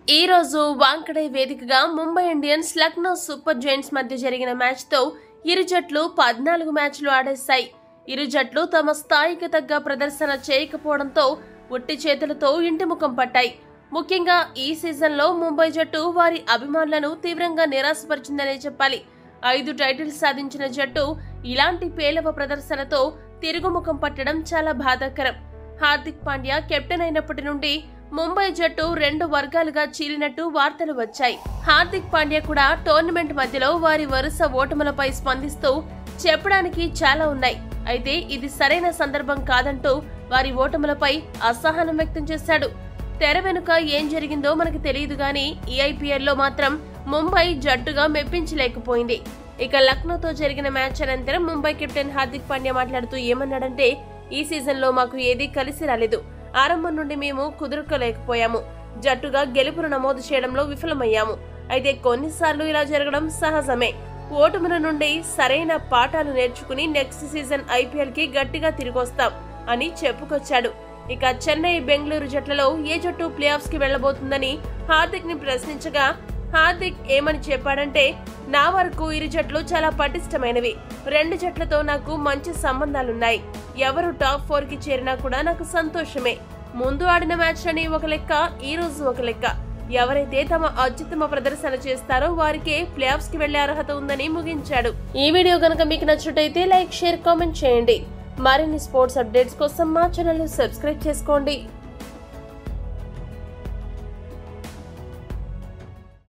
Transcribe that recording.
ఈ రోజు వాంకడే వేదికగా Mumbai Indians Lucknow super giants మధ్య జరిగిన మ్యాచ్తో ఇరు జట్లు పద్నాలుగు మ్యాచ్లు ఆడేశాయి ఇరు జట్లు తమ స్థాయికి తగ్గ ప్రదర్శన చేయకపోవడంతో ఉట్టి చేతులతో ఇంటి ముఖం పట్టాయి ముఖ్యంగా ఈ సీజన్లో ముంబై జట్టు వారి అభిమానులను తీవ్రంగా నిరాశపరిచిందనే చెప్పాలి ఐదు టైటిల్స్ సాధించిన జట్టు ఇలాంటి పేలవ ప్రదర్శనతో తిరుగుముఖం పట్టడం చాలా బాధాకరం హార్దిక్ పాండ్యా కెప్టెన్ అయినప్పటి నుండి ముంబై జట్టు రెండు వర్గాలుగా చీలినట్టు వార్తలు వచ్చాయి హార్దిక్ పాండ్యా కూడా టోర్నమెంట్ మధ్యలో వారి వరుస ఓటములపై స్పందిస్తూ చెప్పడానికి చాలా ఉన్నాయి అయితే ఇది సరైన సందర్భం కాదంటూ వారి ఓటములపై అసహనం వ్యక్తం చేశాడు తెర వెనుక ఏం జరిగిందో మనకు తెలియదు గాని ఈ ఐపీఎల్లో మాత్రం ముంబై జట్టుగా మెప్పించలేకపోయింది ఇక లక్నోతో జరిగిన మ్యాచ్ అనంతరం ముంబై కెప్టెన్ హార్దిక్ పాండ్యా మాట్లాడుతూ ఏమన్నాడంటే ఈ సీజన్లో మాకు ఏదీ కలిసి రాలేదు ఆరంభం నుండి మేము కుదురుకోలేకపోయాము జట్టుగా గెలుపును నమోదు చేయడంలో విఫలమయ్యాము అయితే కొన్నిసార్లు ఇలా జరగడం సహజమే ఓటముల నుండి సరైన పాఠాలు నేర్చుకుని నెక్స్ట్ సీజన్ ఐపీఎల్ కి గట్టిగా తిరిగొస్తాం అని చెప్పుకొచ్చాడు ఇక చెన్నై బెంగళూరు జట్లలో ఏ జట్టు ప్లే ఆఫ్స్ కి వెళ్లబోతుందని హార్దిక్ ని ప్రశ్నించగా హార్దిక్ ఏమని చెప్పాడంటే నా వరకు ఇరు జట్లు చాలా పటిష్టమైనవి రెండు జట్లతో నాకు మంచి సంబంధాలున్నాయి ఎవరు టాప్ ఫోర్ కి చేరినా కూడా నాకు సంతోషమే ముందు ఆడిన మ్యాచ్ అని ఒక లెక్క ఈ రోజు ఒక లెక్క ఎవరైతే తమ అత్యుత్తమ ప్రదర్శన చేస్తారో వారికే ప్లే ఆఫ్స్ కి వెళ్లే అర్హత ఉందని ముగించాడు ఈ వీడియో కనుక మీకు నచ్చినట్టయితే లైక్ షేర్ కామెంట్ చేయండి మరిన్ని స్పోర్ట్స్ అప్డేట్స్ కోసం మా ఛానల్ సబ్స్క్రైబ్ చేసుకోండి